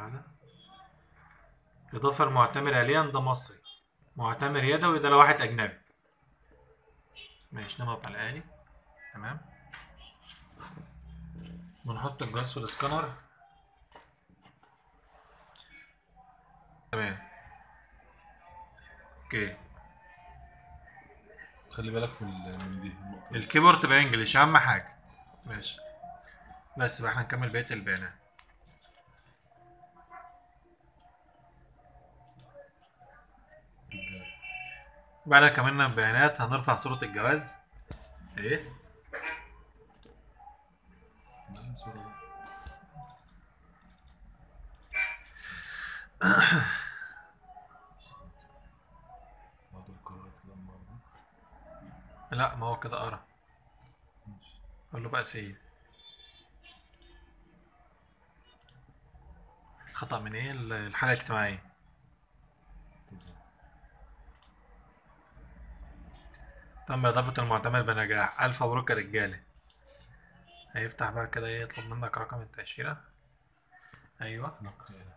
واحدة إضافة المعتمر آليا ده مصري معتمر يدوي ده لواحد أجنبي ماشي نمط على الآلي تمام ونحط الجهاز في الاسكانر تمام اوكي خلي بالك من ال- من دي النقطة دي. الكيبورد تبقى انجلش اهم حاجه ماشي بس بقى احنا نكمل بقيه البيانات بعد ما كملنا البيانات هنرفع صورة الجواز ايه لا، صورة بقى. بعض القرارات لما لا ما هو كده قرا ماشي. قول له بقى سيب خطأ من ايه الحالة الاجتماعية تظهر. تم إضافة المعتمر بنجاح ألف مبروك يا رجالة هيفتح بقى كده ايه يطلب منك رقم التأشيرة أيوه نقل.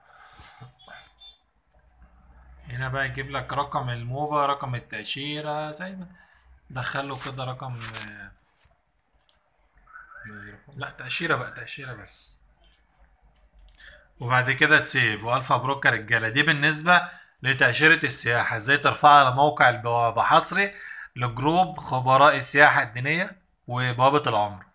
هنا بقى يجيب لك رقم الموفا رقم التأشيرة زي ما دخله كده رقم آه، ما يرفع. لا تأشيرة بقى تأشيرة بس وبعد كده تسيف وألف مبروك يا رجالة دي بالنسبة لتأشيرة السياحة ازاي ترفعها على موقع البوابة حصري لجروب خبراء السياحة الدينية وبوابة العمر